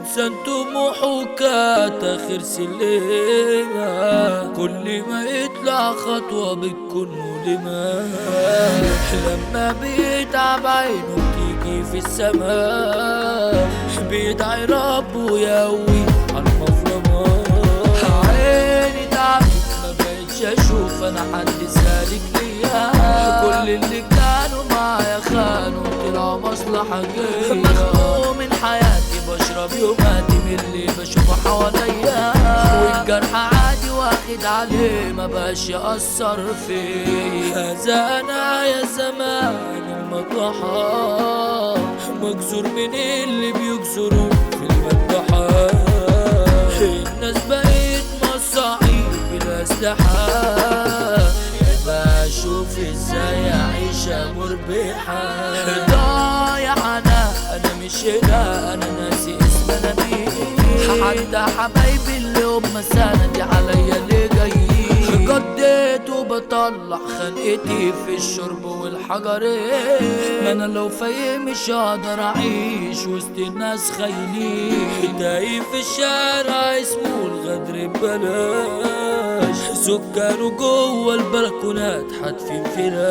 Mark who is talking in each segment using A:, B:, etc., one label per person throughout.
A: إنسان طموحه كانت آخر سلمة كل ما يطلع خطوة بتكون مؤلمة لما بيتعب عينه بتيجي في السماء بيدعي ربه يقوي على المفرمة عيني تعبت ما بقتش اشوف انا حد سالك ليا كل اللي كانوا معايا خانوا طلعوا مصلحة جاية مخنوق من حياتي بشرب يوماتي من اللي بشوفه حواليا والجرح عادي واخد عليه ما بقاش يأثر فيا هذا انا يا زمان المطرحة مكسور من اللي بيكسروا في المذبحة الناس بقت مصاعيب بالأسلحة بشوف ازاي اعيش مربحة ضايع انا انا مش هنا انا ناسي اسم انا مين حتى حبايبي اللي هم سندي عليا اللي جايين قضيت وبطلع خنقتي في الشرب والحجرين ما انا لو فايق مش هقدر اعيش وسط الناس خاينين تايه في الشارع اسمه الغدر ببلاش سكانه جوه البلكونات حاتفين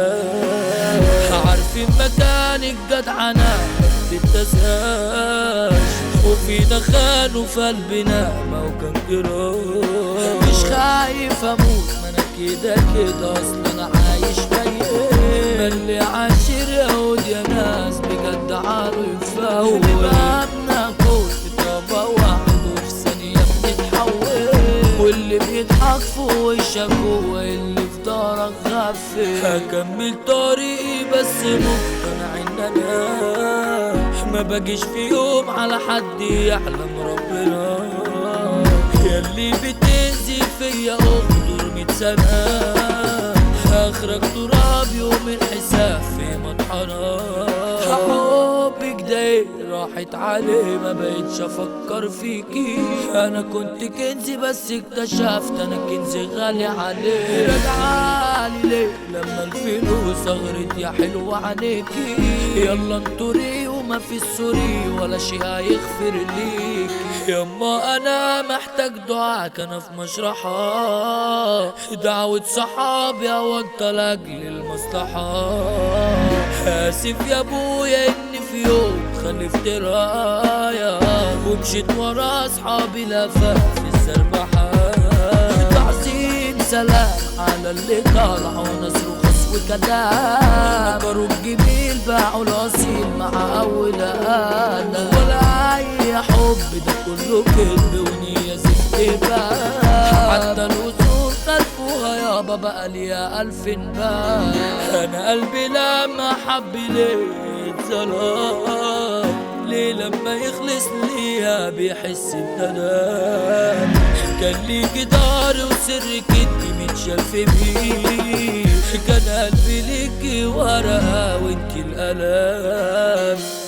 A: فراش عارفين مكانك جدعنة ما بتتساش وفينا خانوا في قلبنا ما هو كان جراح مش خايف اموت ما انا كده كده اصلا انا عايش ميت ما اللي عاشر يهود يا ناس بجد عاروا يفوت بقى كل في طبق واحد وفي ثانية بتتحول واللي بيضحك في وشك هو اللي في دارك غفل هكمل طريقي بس مقتنع ان انا ما باجيش في يوم على حد يعلم ربنا ياللي بتنزل فيا اخطر ميت سنة اخرك تراب يوم الحساب في مطحنة حبك ده راحت عليه ما بقتش افكر فيكي انا كنت كنزي بس اكتشفت انا كنزي غالي عليه رجعالي ليه لما الفلوس اغرت يا حلوة عليكي يلا انطري وما في السوري ولا شي هيغفر ليك يما انا محتاج دعاك انا في مشرحة دعوة صحابي اوجت لاجل المصلحة اسف يا ابويا اني في يوم خلفت راية ومشيت ورا اصحابي لفت في السربحة تعظيم سلام على اللي طلعوا نصر وخص وكلام نكروا الجميل باعوا الاصيل مع اول انا ولا اي حب ده كله كذب ونية زفت بقى حتى الوصول خلفوها يابا بقى ليا ألف باب أنا قلبي لما حب ليه اتظلم ليه لما يخلص ليها بيحس بندم كان ليكي دار وسرك انت متشاف بيه كان قلبي ليكي ورقة وانت الألم